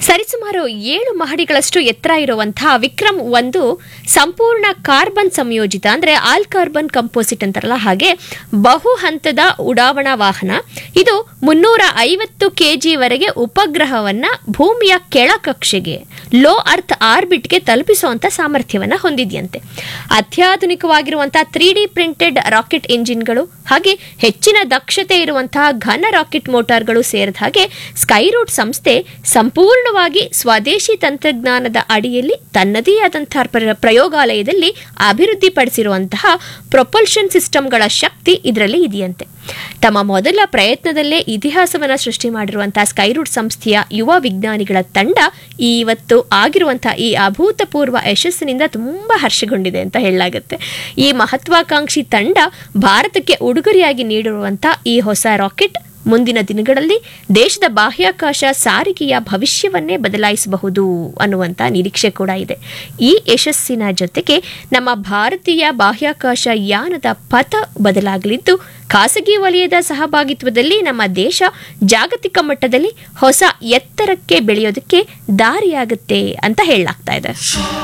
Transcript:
ಸರಿಸುಮಾರು ಏಳು ಮಹಡಿಗಳಷ್ಟು ಎತ್ತರ ಇರುವಂತಹ ವಿಕ್ರಮ್ ಒಂದು ಸಂಪೂರ್ಣ ಕಾರ್ಬನ್ ಸಂಯೋಜಿತ ಅಂದ್ರೆ ಆಲ್ ಕಾರ್ಬನ್ ಕಂಪೋಸಿಟ್ ಅಂತಾರಲ್ಲ ಹಾಗೆ ಬಹು ಹಂತದ ಉಡಾವಣಾ ವಾಹನ ಇದು ಮುನ್ನೂರ ಐವತ್ತು ಕೆಜಿ ವರೆಗೆ ಉಪಗ್ರಹವನ್ನ ಭೂಮಿಯ ಕೆಳ ಕಕ್ಷೆಗೆ ಲೋ ಅರ್ತ್ ಆರ್ಬಿಟ್ಗೆ ತಲುಪಿಸುವಂತ ಸಾಮರ್ಥ್ಯವನ್ನ ಹೊಂದಿದೆಯಂತೆ ಅತ್ಯಾಧುನಿಕವಾಗಿರುವಂತಹ ತ್ರೀ ಡಿ ಪ್ರಿಂಟೆಡ್ ರಾಕೆಟ್ ಇಂಜಿನ್ಗಳು ಹಾಗೆ ಹೆಚ್ಚಿನ ದಕ್ಷತೆ ಇರುವಂತಹ ಘನ ರಾಕೆಟ್ ಮೋಟಾರ್ಗಳು ಸೇರಿದ ಹಾಗೆ ಸ್ಕೈರೂಟ್ ಸಂಸ್ಥೆ ಸಂಪೂರ್ಣವಾಗಿ ಸ್ವದೇಶಿ ತಂತ್ರಜ್ಞಾನದ ಅಡಿಯಲ್ಲಿ ತನ್ನದೇ ಆದಂತಹ ಪ್ರ- ಪ್ರಯೋಗಾಲಯದಲ್ಲಿ ಅಭಿವೃದ್ಧಿಪಡಿಸಿರುವಂತಹ ಪ್ರೊಪಲ್ಷನ್ ಸಿಸ್ಟಮ್ಗಳ ಶಕ್ತಿ ಇದರಲ್ಲಿ ಇದೆಯಂತೆ ತಮ್ಮ ಮೊದಲ ಪ್ರಯತ್ನದಲ್ಲೇ ಇತಿಹಾಸವನ್ನ ಸೃಷ್ಟಿ ಮಾಡಿರುವಂತಹ ಸ್ಕೈರೂಟ್ ಸಂಸ್ಥೆಯ ಯುವ ವಿಜ್ಞಾನಿಗಳ ತಂಡ ಈ ಇವತ್ತು ಆಗಿರುವಂತಹ ಈ ಅಭೂತಪೂರ್ವ ಯಶಸ್ಸಿನಿಂದ ತುಂಬಾ ಹರ್ಷಗೊಂಡಿದೆ ಅಂತ ಹೇಳಲಾಗುತ್ತೆ ಈ ಮಹತ್ವಾಕಾಂಕ್ಷಿ ತಂಡ ಭಾರತಕ್ಕೆ ಉಡುಗೊರೆಯಾಗಿ ನೀಡಿರುವಂತಹ ಈ ಹೊಸ ರಾಕೆಟ್ ಮುಂದಿನ ದಿನಗಳಲ್ಲಿ ದೇಶದ ಬಾಹ್ಯಾಕಾಶ ಸಾರಿಗೆಯ ಭವಿಷ್ಯವನ್ನೇ ಬದಲಾಯಿಸಬಹುದು ಅನ್ನುವಂಥ ನಿರೀಕ್ಷೆ ಕೂಡ ಇದೆ ಈ ಯಶಸ್ಸಿನ ಜೊತೆಗೆ ನಮ್ಮ ಭಾರತೀಯ ಬಾಹ್ಯಾಕಾಶ ಯಾನದ ಪಥ ಬದಲಾಗಲಿದ್ದು ಖಾಸಗಿ ವಲಯದ ಸಹಭಾಗಿತ್ವದಲ್ಲಿ ನಮ್ಮ ದೇಶ ಜಾಗತಿಕ ಮಟ್ಟದಲ್ಲಿ ಹೊಸ ಎತ್ತರಕ್ಕೆ ಬೆಳೆಯೋದಕ್ಕೆ ದಾರಿಯಾಗುತ್ತೆ ಅಂತ ಹೇಳಲಾಗ್ತಾ ಇದೆ